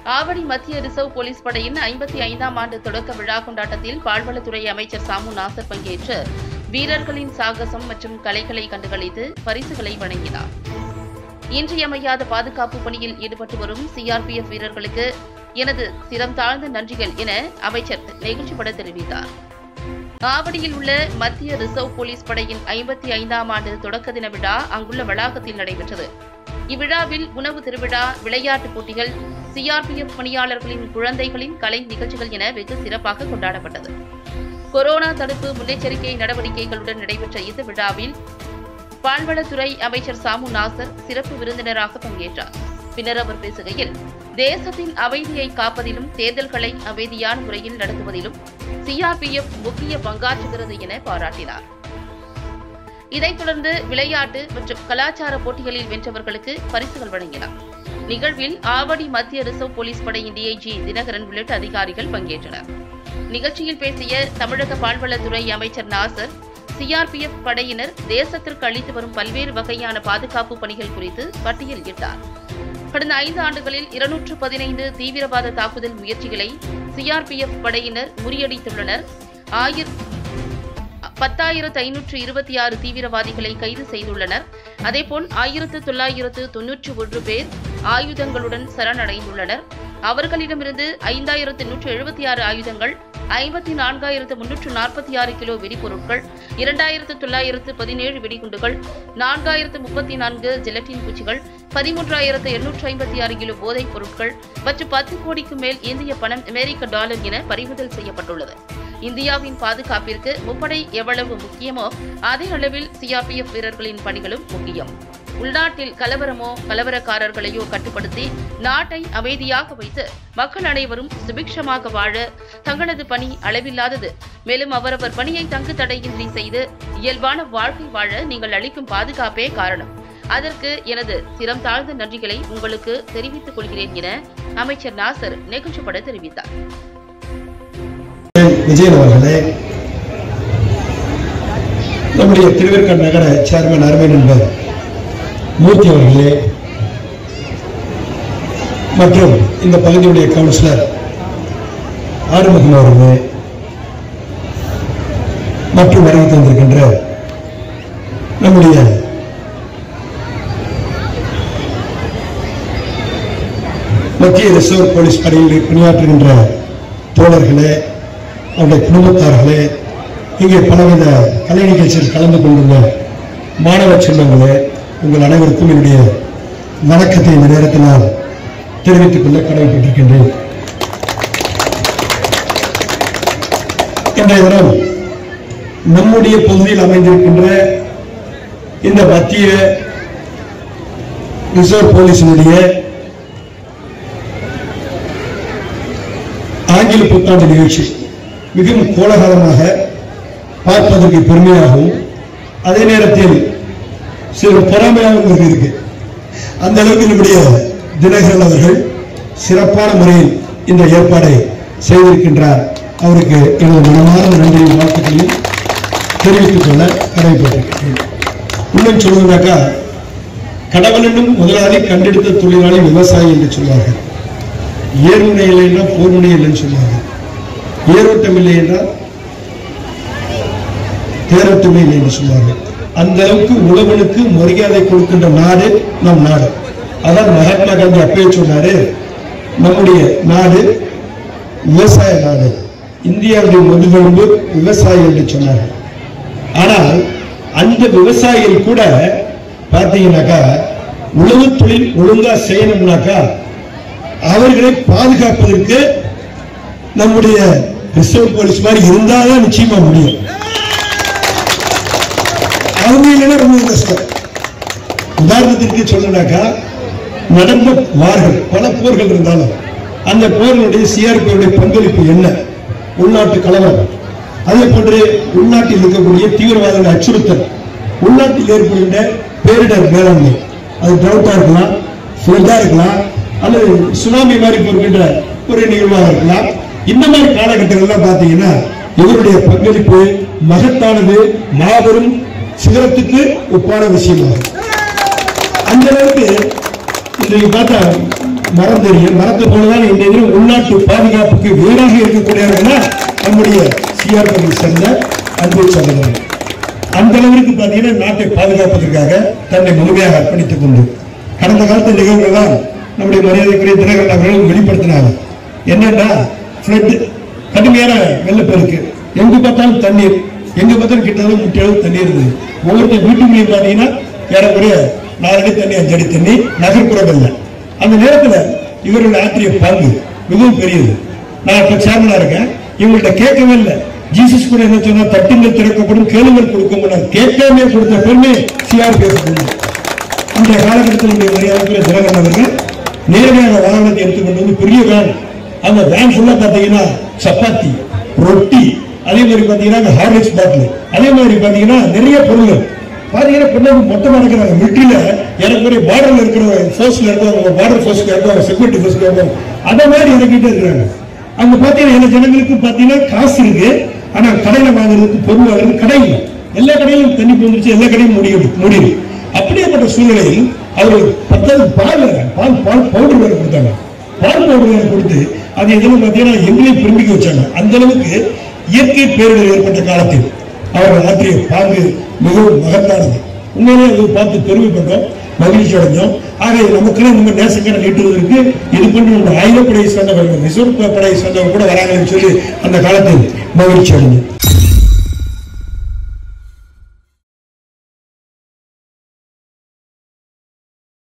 ஆவடி மத்திய reserve police படையின் ஐம்பத்தி ஐந்தாம் ஆண்டு தொடக்க விழா கொண்டாட்டத்தில் பால்வளத்துறை அமைச்சர் சாமு நாசர் பங்கேற்று வீரர்களின் சாகசம் மற்றும் கலைகளை கண்டுகளித்து பரிசுகளை வழங்கினார் இன்றியமையாத பாதுகாப்பு பணியில் ஈடுபட்டு வரும் சிஆர்பிஎஃப் வீரர்களுக்கு எனது சிரம் தாழ்ந்த நன்றிகள் என அமைச்சர் நெகிழ்ச்சிப்பட தெரிவித்தார் ஆவடியில் உள்ள மத்திய ரிசர்வ் போலீஸ் படையின் ஐம்பத்தி ஐந்தாம் ஆண்டு தொடக்க தின விழா அங்குள்ள வளாகத்தில் நடைபெற்றது இவ்விழாவில் உணவு திருவிழா விளையாட்டுப் போட்டிகள் சிஆர்பிஎஃப் பணியாளர்களின் குழந்தைகளின் கலை நிகழ்ச்சிகள் என வெகு சிறப்பாக கொண்டாடப்பட்டது கொரோனா தடுப்பு முன்னெச்சரிக்கை நடவடிக்கைகளுடன் நடைபெற்ற இந்த விழாவில் பால்வளத்துறை அமைச்சர் சாமு நாசர் சிறப்பு விருந்தினராக பங்கேற்றார் பின்னர் அவர் பேசுகையில் தேசத்தின் அமைதியை காப்பதிலும் தேர்தல்களை அமைதியான முறையில் நடத்துவதிலும் சிஆர்பிஎஃப் முக்கிய பங்காற்றுகிறது என பாராட்டினார் இதைத் தொடர்ந்து விளையாட்டு மற்றும் கலாச்சார போட்டிகளில் வென்றவர்களுக்கு பரிசுகள் வழங்கினார் நிகழ்வில் ஆவடி மத்திய ரிசர்வ் போலீஸ் படையின் டிஐஜி தினகரன் உள்ளிட்ட அதிகாரிகள் பங்கேற்றனர் நிகழ்ச்சியில் பேசிய தமிழக பால்வளத்துறை அமைச்சர் நாசர் சிஆர்பிஎஃப் படையினர் தேசத்திற்கு அளித்து வரும் பல்வேறு வகையான பாதுகாப்பு பணிகள் குறித்து பட்டியலிட்டார் கடந்த ஐந்து ஆண்டுகளில் இருநூற்று பதினைந்து தீவிரவாத தாக்குதல் முயற்சிகளை சிஆர்பிஎஃப் படையினர் முறியடித்துள்ளனர் ஆயிர பத்தாயிரத்து ஐநூற்று இருபத்தி ஆறு தீவிரவாதிகளை கைது செய்துள்ளனர் அதேபோல் ஆயிரத்து தொள்ளாயிரத்து தொன்னூற்று ஒன்று பேர் ஆயுதங்களுடன் சரணடைந்துள்ளனர் அவர்களிடமிருந்து ஐந்தாயிரத்து நூற்று எழுபத்தி ஆறு ஆயுதங்கள் ஐம்பத்தி நான்காயிரத்து முன்னூற்று நாற்பத்தி ஆறு கிலோ வெடிபொருட்கள் இரண்டாயிரத்து தொள்ளாயிரத்து பதினேழு வெடிகுண்டுகள் நான்காயிரத்து முப்பத்தி நான்கு ஜெலட்டின் பூச்சிகள் பதிமூன்றாயிரத்து எண்ணூற்று ஐம்பத்தி ஆறு கிலோ போதைப் பொருட்கள் மற்றும் பத்து கோடிக்கு மேல் இந்திய பணம் அமெரிக்க டாலர் என பறிமுதல் செய்யப்பட்டுள்ளது இந்தியாவின் பாதுகாப்பிற்கு முப்படை எவ்வளவு முக்கியமோ அதே அளவில் சிஆர்பிஎஃப் வீரர்களின் பணிகளும் முக்கியம் உள்நாட்டில் கலவரமோ கலவரக்காரர்களையோ கட்டுப்படுத்தி நாட்டை அமைதியாக வைத்து மக்கள் அனைவரும் சுபிக்ஷமாக வாழ தங்களது பணி அளவில்லாதது மேலும் அவரவர் பணியை தங்கு தடையின்றி செய்து இயல்பான வாழ்க்கை வாழ நீங்கள் அளிக்கும் பாதுகாப்பே காரணம் அதற்கு எனது சிரம் தாழ்ந்த நன்றிகளை உங்களுக்கு தெரிவித்துக் கொள்கிறேன் என அமைச்சர் நாசர் நெகிழ்ச்சிப்பட தெரிவித்தார் விஜயன் அவர்களே நம்முடைய திருவேற்காடு நகர சேர்மன் அருமை நண்பர் மூர்த்தி அவர்களே மற்றும் இந்த பகுதியுடைய கவுன்சிலர் ஆறுமுகம் அவர்களே மற்றும் வருகை தந்திருக்கின்ற நம்முடைய மத்திய ரிசர்வ் போலீஸ் படையில் பணியாற்றுகின்ற தோழர்களே அவருடைய குடும்பத்தார்களே இங்கே பலவித கலை நிகழ்ச்சியில் கலந்து கொண்டுள்ள மாணவ செல்வங்களே உங்கள் அனைவருக்கும் என்னுடைய வணக்கத்தை இந்த நேரத்தில் நான் தெரிவித்துக் கொள்ள கடமைப்பட்டிருக்கின்றேன் இன்றைய தினம் நம்முடைய பகுதியில் அமைந்திருக்கின்ற இந்த மத்திய ரிசர்வ் போலீசினுடைய ஆங்கில புத்தாண்டு நிகழ்ச்சி மிகவும் கோலாகலமாக பார்ப்பதற்கு பெருமையாகவும் அதே நேரத்தில் சிறு பொறாமையாகவும் இருக்கு அந்த அளவுக்கு நம்முடைய தினகரன் அவர்கள் சிறப்பான முறையில் இந்த ஏற்பாடை செய்திருக்கின்றார் அவருக்கு எனது மனமார்ந்த நன்றியும் வாழ்த்துக்களையும் தெரிவித்துக் கொள்ள கடமைப்பட்டிருக்கிறேன் இன்னும் சொல்வதாக்கா கடவுளினும் முதலாளி கண்டெடுத்த தொழிலாளி விவசாயி என்று சொல்வார்கள் ஏர்முனை இல்லை என்றால் போர்முனை இல்லைன்னு சொல்லுவாங்க ஏரோட்டம் இல்லை என்றால் தேரோட்டமே இல்லை என்று சொல்லுவார்கள் அந்த அளவுக்கு உழவனுக்கு மரியாதை கொடுக்கின்ற நாடு நம் நாடு அதான் மகாத்மா காந்தி அப்பயே சொன்னாரு நம்முடைய நாடு விவசாய நாடு இந்தியாவுடைய முதுகெலும்பு விவசாயி என்று சொன்னார் ஆனால் அந்த விவசாயிகள் கூட பார்த்தீங்கன்னாக்கா உழவு தொழில் ஒழுங்கா செய்யணும்னாக்கா அவர்களை பாதுகாப்பதற்கு நம்முடைய ரிசர்வ் போலீஸ் மாதிரி இருந்தாதான் நிச்சயமா முடியும் அவங்க இல்லைன்னா ரொம்ப கஷ்டம் உதாரணத்திற்கு சொல்லனாக்கா நடந்த வார்கள் பல போர்கள் இருந்தாலும் அந்த போர்களுடைய சிஆர்பியுடைய பங்களிப்பு என்ன உள்நாட்டு கலவரம் அதே போன்று உள்நாட்டில் இருக்கக்கூடிய தீவிரவாத அச்சுறுத்தல் உள்நாட்டில் ஏற்படுகின்ற பேரிடர் மேலாண்மை அது ட்ரவுட்டா இருக்கலாம் ஃப்ளட்டா இருக்கலாம் அல்லது சுனாமி மாதிரி போகின்ற ஒரு நிகழ்வாக இருக்கலாம் இந்த மாதிரி காலகட்டங்கள்லாம் பார்த்தீங்கன்னா இவருடைய பங்களிப்பு மகத்தானது மாபெரும் சிகரத்துக்கு ஒப்பான விஷயமாகும் அந்த அளவுக்கு இன்றைக்கு பார்த்தா மரம் தெரியும் மரத்தை போலதான் இந்த இதில் உள்நாட்டு பாதுகாப்புக்கு வீடாக இருக்கக்கூடியவர்களா நம்முடைய சிஆர்பி சேர்ந்த அன்பு சகோதரர் அந்த அளவிற்கு பார்த்தீங்கன்னா நாட்டை பாதுகாப்பதற்காக தன்னை முழுமையாக அர்ப்பணித்துக் கொண்டு கடந்த காலத்து நிகழ்வுகள் நம்முடைய மரியாதைக்குரிய தினகரன் அவர்கள் வெளிப்படுத்தினாங்க என்னன்னா ஃப்ளட் கடுமையான வெள்ளப்பெருக்கு எங்க பார்த்தாலும் தண்ணீர் எங்க பார்த்தாலும் கிட்டத்தட்ட முட்டி அளவு தண்ணீர் இருந்தது ஒவ்வொருத்தர் வீட்டுக்குள்ளேயும் பார்த்தீங்கன்னா ஏறக்குறைய நாலு அடி தண்ணி அஞ்சு அடி தண்ணி நகர்ப்புறங்கள்ல அந்த நேரத்துல இவர்கள் ஆற்றிய பங்கு மிகவும் பெரியது நான் இப்ப சேர்மனா இருக்கேன் இவங்கள்ட்ட கேட்கவே இல்லை ஜீசஸ் கூட என்ன சொன்னா தட்டுங்கள் திறக்கப்படும் கேளுங்கள் கொடுக்கும் கேட்காம கொடுத்த பெருமை சிஆர்பிஎஃப் அந்த காலகட்டத்தில் நம்முடைய மரியாதைக்குரிய தினகரன் அவர்கள் நேரடியாக வாகனத்தை எடுத்துக்கொண்டு வந்து பெரிய வேன் அந்த வேன் ஃபுல்லா பாத்தீங்கன்னா சப்பாத்தி ரொட்டி அதே மாதிரி பாத்தீங்கன்னா ஹார்லிக்ஸ் பாட்டில் அதே மாதிரி பாத்தீங்கன்னா நிறைய பொருள் பாத்தீங்கன்னா பின்னாடி மொத்தமா இருக்கிறாங்க மிலிட்டரியில எனக்கு பார்டர்ல இருக்கிற ஃபோர்ஸ்ல இருக்கவங்க பார்டர் ஃபோர்ஸ்ல இருக்கவங்க செக்யூரிட்டி ஃபோர்ஸ்ல இருக்கவங்க அத மாதிரி இறக்கிட்டு இருக்கிறாங்க அங்க பாத்தீங்கன்னா எல்லா ஜனங்களுக்கு பாத்தீங்கன்னா காசு இருக்கு ஆனா கடையில வாங்குறதுக்கு பொருள் வாங்குறதுக்கு கடை இல்லை எல்லா கடையிலும் தண்ணி போந்துருச்சு எல்லா கடையும் முடியுது முடியுது அப்படியேப்பட்ட சூழ்நிலையில் அவர்கள் பத்தாவது பால் வேற, பால் பால் பவுடர் வேற கொடுத்தாங்க பால் பவுடர் வேற கொடுத்து அது எதுவும் பார்த்தீங்கன்னா எங்களையும் பெருமிக்க வச்சாங்க அந்த அளவுக்கு இயற்கை பேரிடர் ஏற்பட்ட காலத்தில் அவர்கள் ஆற்றிய பாங்கு மிகவும் மகத்தானது உண்மையிலேயே அதை பார்த்து பெருமைப்பட்டோம் மகிழ்ச்சி அடைஞ்சோம் ஆக இது நமக்குன்னு நம்ம நேசக்கரை நீட்டுவதற்கு இது கொண்டு நம்ம ஆயுதப்படையை சேர்ந்தவர்கள் ரிசர்வ் படையை சேர்ந்தவங்க கூட வராங்கன்னு சொல்லி அந்த காலத்தில் மகிழ்ச்சி அடைஞ்சோம்